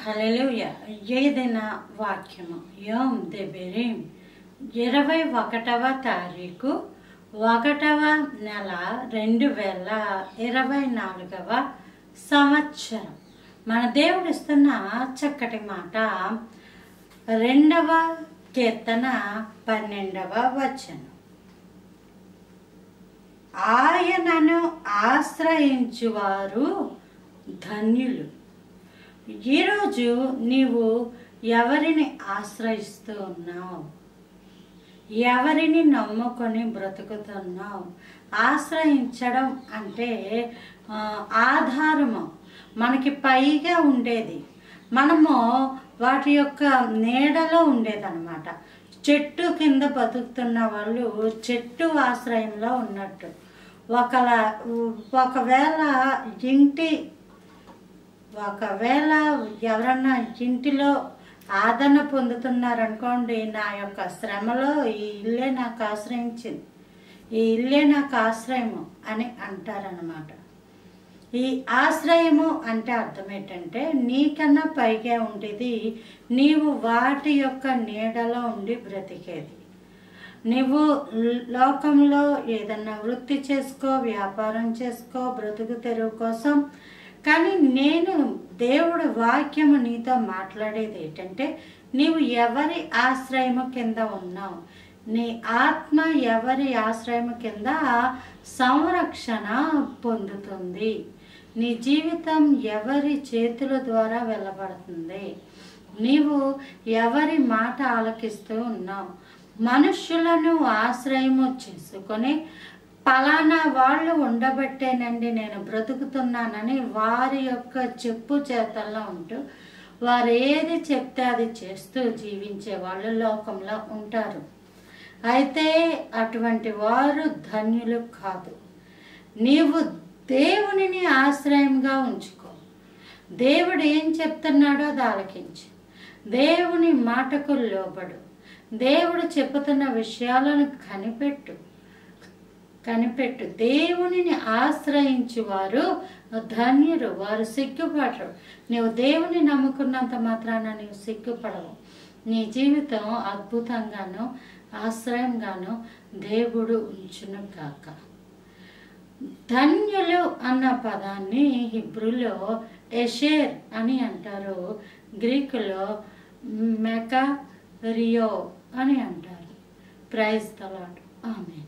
హల్లెలూయా ఏదైనా వాక్యము యోం దెబెరీం ఇరవై ఒకటవ తారీఖు ఒకటవ నెల రెండు వేల ఇరవై నాలుగవ సంవత్సరం మన దేవుడు ఇస్తున్న చక్కటి మాట రెండవ కీర్తన పన్నెండవ వచనం ఆయనను ఆశ్రయించువారు ధన్యులు ఈరోజు నీవు ఎవరిని ఆశ్రయిస్తూ ఉన్నావు ఎవరిని నమ్ముకొని బ్రతుకుతున్నావు ఆశ్రయించడం అంటే ఆ, ఆధారము మనకి పైగా ఉండేది మనము వాటి యొక్క నీడలో ఉండేదన్నమాట చెట్టు కింద బతుకుతున్న వాళ్ళు చెట్టు ఆశ్రయంలో ఉన్నట్టు ఒకల ఒకవేళ ఇంటి ఒకవేళ ఎవరన్నా ఇంటిలో ఆదరణ పొందుతున్నారనుకోండి నా యొక్క శ్రమలో ఈ ఇల్లే నాకు ఆశ్రయించింది ఈ ఇల్లే నాకు ఆశ్రయము అని అంటారనమాట ఈ ఆశ్రయము అంటే అర్థం ఏంటంటే నీకన్నా పైగా ఉండేది నీవు వాటి యొక్క నీడలో ఉండి బ్రతికేది నువ్వు లోకంలో ఏదన్నా వృత్తి చేసుకో వ్యాపారం చేసుకో బ్రతుకు తెరువు కోసం కానీ నేను దేవుడు వాక్యము నీతో మాట్లాడేది ఏంటంటే నీవు ఎవరి ఆశ్రయము కింద ఉన్నావు నీ ఆత్మ ఎవరి ఆశ్రయము కింద సంరక్షణ పొందుతుంది నీ జీవితం ఎవరి చేతుల ద్వారా వెళ్ళబడుతుంది నీవు ఎవరి మాట ఆలకిస్తూ ఉన్నావు మనుష్యులను ఆశ్రయము చేసుకొని పలానా వాళ్ళు ఉండబట్టేనండి నేను బ్రతుకుతున్నానని వారి యొక్క చెప్పు చేతల్లో ఉంటూ వారు ఏది చెప్తే అది చేస్తూ జీవించే వాళ్ళు లోకంలో ఉంటారు అయితే అటువంటి వారు ధన్యులు కాదు నీవు దేవునిని ఆశ్రయంగా ఉంచుకో దేవుడు ఏం చెప్తున్నాడో అది ఆలకించు దేవుని మాటకు లోబడు దేవుడు చెప్పుతున్న విషయాలను కనిపెట్టు కనిపెట్టు దేవునిని ఆశ్రయించు వారు ధన్యులు వారు సిగ్గుపడరు నీవు దేవుని నమ్ముకున్నంత మాత్రాన నీవు సిగ్గుపడవు నీ జీవితం అద్భుతంగాను ఆశ్రయంగాను దేవుడు ఉంచును కాక ధన్యులు అన్న పదాన్ని హిబ్రూలో ఎషేర్ అని అంటారు గ్రీకులో మెకా రియో అని అంటారు ప్రైజ్ తలాడు ఆమె